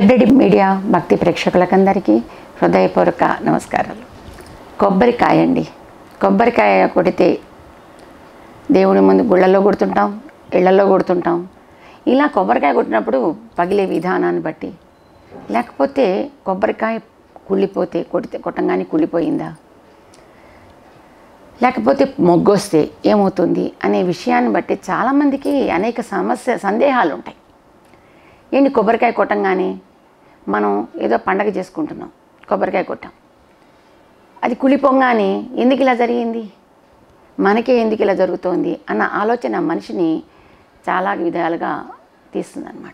celebrity media భక్తి ప్రేక్షకులకందరికీ హృదయపూర్వక నమస్కారాలు కొబ్బరికాయ అండి కొబ్బరికాయ కొడితే దేవుని ముందు గుళ్ళల్లో కొడుతుంటాం ఇళ్లలో కొడుతుంటాం ఇలా కొబ్బరికాయ కొట్టినప్పుడు పగిలే విధానాన్ని బట్టి లేకపోతే కొబ్బరికాయ కుళ్ళిపోతే కొడితే కొట్టంగానే కుళ్ళిపోయిందా లేకపోతే మొగ్గొస్తే ఏమవుతుంది అనే విషయాన్ని బట్టి చాలామందికి అనేక సమస్య సందేహాలు ఉంటాయి ఏంటి కొబ్బరికాయ కొట్టంగానే మనం ఏదో పండగ చేసుకుంటున్నాం కొబ్బరికాయ కొట్టాం అది కుళ్ళిపోగానే ఎందుకు ఇలా జరిగింది మనకే ఎందుకు ఇలా జరుగుతోంది అన్న ఆలోచన మనిషిని చాలా విధాలుగా తీస్తుందన్నమాట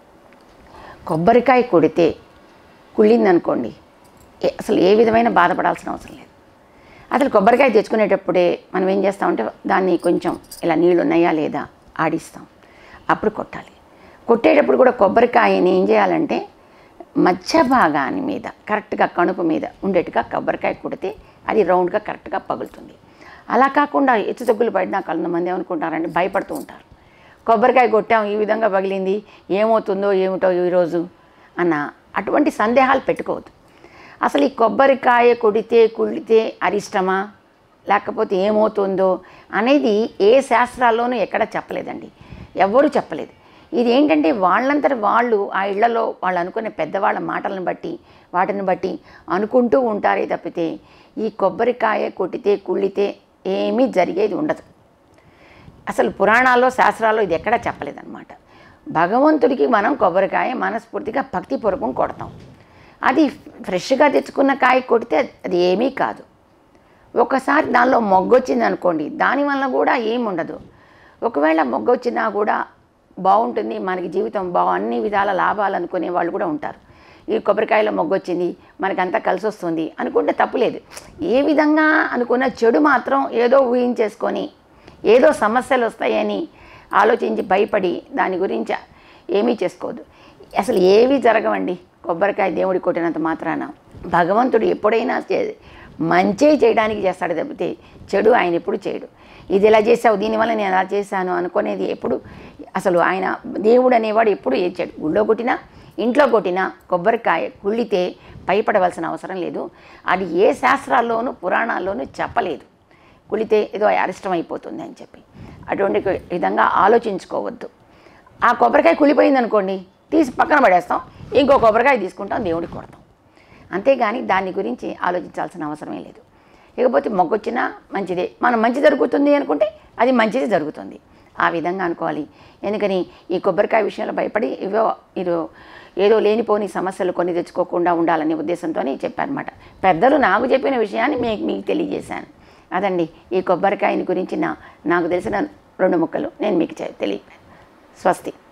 కొబ్బరికాయ కొడితే కుళ్ళిందనుకోండి ఏ- అసలు ఏ విధమైన బాధపడాల్సిన అవసరం లేదు అసలు కొబ్బరికాయ తెచ్చుకునేటప్పుడే మనం ఏం చేస్తామంటే దాన్ని కొంచెం ఇలా నీళ్ళు ఉన్నాయా లేదా ఆడిస్తాం అప్పుడు కొట్టాలి కొట్టేటప్పుడు కూడా కొబ్బరికాయని ఏం చేయాలంటే మధ్య భాగాన్ని మీద కరెక్ట్గా కణుపు మీద ఉండేట్టుగా కొబ్బరికాయ కొడితే అది రౌండ్గా కరెక్ట్గా పగులుతుంది అలా కాకుండా ఎత్తు తగ్గులు పడినా కొంతమంది ఏమనుకుంటారంటే భయపడుతూ ఉంటారు కొబ్బరికాయ కొట్టాం ఈ విధంగా పగిలింది ఏమవుతుందో ఏమిటో ఈరోజు అన్న అటువంటి సందేహాలు పెట్టుకోవద్దు అసలు ఈ కొబ్బరికాయ కొడితే కుళ్ళితే అరిష్టమా లేకపోతే ఏమవుతుందో అనేది ఏ శాస్త్రాల్లోనూ ఎక్కడ చెప్పలేదండి ఎవ్వరూ చెప్పలేదు ఇది ఏంటంటే వాళ్ళంతట వాళ్ళు ఆ ఇళ్లలో వాళ్ళు అనుకునే పెద్దవాళ్ళ మాటలను బట్టి వాటిని బట్టి అనుకుంటూ ఉంటారే తప్పితే ఈ కొబ్బరికాయ కొట్టితే కుళ్ళితే ఏమీ జరిగేది ఉండదు అసలు పురాణాల్లో శాస్త్రాల్లో ఇది ఎక్కడా చెప్పలేదన్నమాట భగవంతుడికి మనం కొబ్బరికాయ మనస్ఫూర్తిగా భక్తిపూర్వకం కొడతాం అది ఫ్రెష్గా తెచ్చుకున్న కాయ కొడితే అది ఏమీ కాదు ఒకసారి దానిలో మొగ్గొచ్చింది అనుకోండి దానివల్ల కూడా ఏమి ఉండదు ఒకవేళ మొగ్గొచ్చినా కూడా బాగుంటుంది మనకి జీవితం బా అన్ని విధాల లాభాలు అనుకునే వాళ్ళు కూడా ఉంటారు ఈ కొబ్బరికాయలో మొగ్గొచ్చింది మనకంతా కలిసి వస్తుంది అనుకుంటే తప్పులేదు ఏ విధంగా అనుకున్న చెడు మాత్రం ఏదో ఊహించేసుకొని ఏదో సమస్యలు వస్తాయని ఆలోచించి భయపడి దాని గురించి ఏమీ చేసుకోవద్దు అసలు ఏవి జరగవండి కొబ్బరికాయ దేవుడి కొట్టినంత మాత్రాన భగవంతుడు ఎప్పుడైనా చే- మంచే చేయడానికి చేస్తాడు తప్పితే చెడు ఆయన ఎప్పుడు చేయడు ఇది ఇలా చేసావు దీనివల్ల నేను అలా చేశాను అనుకునేది ఎప్పుడు అసలు ఆయన దేవుడు అనేవాడు ఎప్పుడు ఏడ్చాడు గుళ్ళో కొట్టినా ఇంట్లో కొట్టినా కొబ్బరికాయ కుళ్ళితే భయపడవలసిన అవసరం లేదు అది ఏ శాస్త్రాల్లోనూ పురాణాల్లోనూ చెప్పలేదు కుళితే ఏదో అరిష్టం అయిపోతుంది అని చెప్పి అటువంటి విధంగా ఆలోచించుకోవద్దు ఆ కొబ్బరికాయ కుళ్ళిపోయింది అనుకోండి తీసి పక్కన పడేస్తాం ఇంకో కొబ్బరికాయ తీసుకుంటాం దేవుడికి కొడతాం అంతేగాని దాని గురించి ఆలోచించాల్సిన అవసరమే లేదు ఇకపోతే మొగ్గొచ్చినా మంచిదే మనం మంచి జరుగుతుంది అనుకుంటే అది మంచిది జరుగుతుంది ఆ విధంగా అనుకోవాలి ఎందుకని ఈ కొబ్బరికాయ విషయంలో భయపడి ఇవో ఇరో ఏదో లేనిపోని సమస్యలు కొన్ని తెచ్చుకోకుండా ఉండాలనే ఉద్దేశంతోనే చెప్పానమాట పెద్దలు నాకు చెప్పిన విషయాన్ని మీకు మీకు తెలియజేశాను అదండి ఈ కొబ్బరికాయని గురించి నా నాకు తెలిసిన రెండు ముక్కలు నేను మీకు చె- తెలియపాను స్వస్తి